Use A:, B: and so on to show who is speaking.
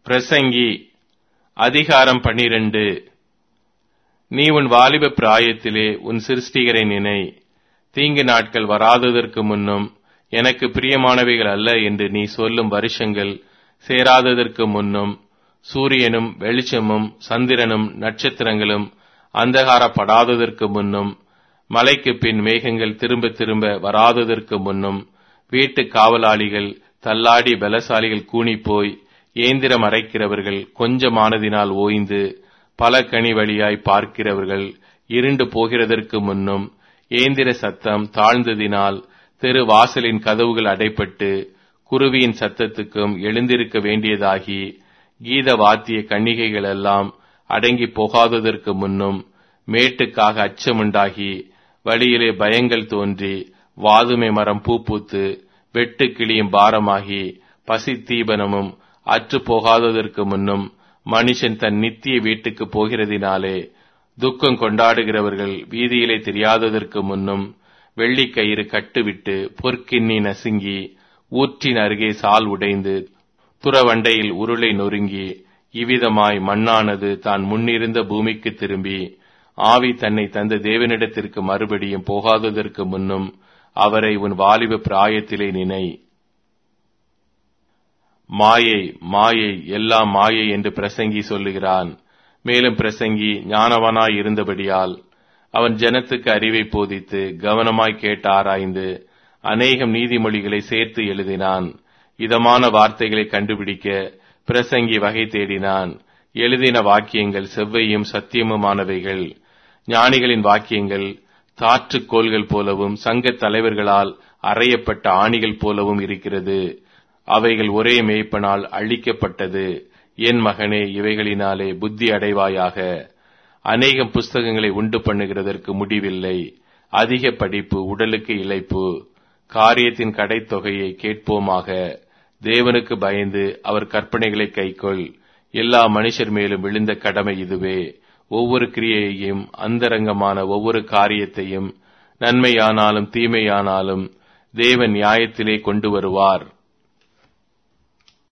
A: பிரசங்கி அதிகாரம் பனிரெண்டு நீ உன் வாலிப பிராயத்திலே உன் சிருஷ்டிகரை நினை தீங்கு நாட்கள் வராததற்கு முன்னும் எனக்கு பிரியமானவைகள் அல்ல என்று நீ சொல்லும் வருஷங்கள் சேராததற்கு முன்னும் சூரியனும் வெளிச்சமும் சந்திரனும் நட்சத்திரங்களும் அந்தகாரப்படாததற்கு முன்னும் மலைக்கு பின் மேகங்கள் திரும்ப திரும்ப வராததற்கு முன்னும் வீட்டு காவலாளிகள் தள்ளாடி பலசாலிகள் கூனிப்போய் ஏந்திரம் அரைக்கிறவர்கள் கொஞ்சமானதினால் ஓய்ந்து பல கனி வழியாய் பார்க்கிறவர்கள் இருண்டு போகிறதற்கு முன்னும் ஏந்திர சத்தம் தாழ்ந்ததினால் தெரு வாசலின் கதவுகள் அடைப்பட்டு குருவியின் சத்தத்துக்கும் எழுந்திருக்க வேண்டியதாகி கீத வாத்திய கன்னிகைகள் எல்லாம் அடங்கி போகாததற்கு முன்னும் மேட்டுக்காக அச்சமுண்டாகி வழியிலே பயங்கள் தோன்றி வாதுமை மரம் பூ பூத்து வெட்டு கிளியும் பாரமாகி பசி தீபனமும் அற்று போகாததற்கு முன்னும் மனுஷன் தன் நித்திய வீட்டுக்கு போகிறதினாலே துக்கம் கொண்டாடுகிறவர்கள் வீதியிலே தெரியாததற்கு முன்னும் வெள்ளிக்கயிறு கட்டுவிட்டு பொற்கிண்ணி நசுங்கி ஊற்றின் அருகே சால் உடைந்து துறவண்டையில் உருளை நொறுங்கி இவ்விதமாய் மண்ணானது தான் முன்னிருந்த பூமிக்கு திரும்பி ஆவி தன்னை தந்த தேவனிடத்திற்கு மறுபடியும் போகாததற்கு முன்னும் அவரை உன் வாலிப பிராயத்திலே நினை மாயை மாயை எல்லாம் மாயை என்று பிரசங்கி சொல்லுகிறான் மேலும் பிரசங்கி ஞானவனாய் இருந்தபடியால் அவன் ஜனத்துக்கு அறிவை போதித்து கவனமாய் கேட்டு ஆராய்ந்து அநேகம் நீதிமொழிகளை சேர்த்து எழுதினான் இதமான வார்த்தைகளை கண்டுபிடிக்க பிரசங்கி வகை தேடினான் எழுதின வாக்கியங்கள் செவ்வையும் சத்தியமுமானவைகள் ஞானிகளின் வாக்கியங்கள் தாற்றுக்கோள்கள் போலவும் சங்க தலைவர்களால் அறையப்பட்ட ஆணிகள் போலவும் இருக்கிறது அவைகள் ஒரே மேய்ப்பனால் அழிக்கப்பட்டது என் மகனே இவைகளினாலே புத்தி அடைவாயாக அநேகம் புஸ்தகங்களை உண்டு பண்ணுகிறதற்கு முடிவில்லை அதிக படிப்பு உடலுக்கு இழைப்பு காரியத்தின் கடைத்தொகையை கேட்போமாக தேவனுக்கு பயந்து அவர் கற்பனைகளை கைக்கொள் எல்லா மனுஷர் மேலும் விழுந்த கடமை இதுவே ஒவ்வொரு கிரியையையும் அந்தரங்கமான ஒவ்வொரு காரியத்தையும் நன்மையானாலும் தீமையானாலும் தேவன் நியாயத்திலே கொண்டு வருவார்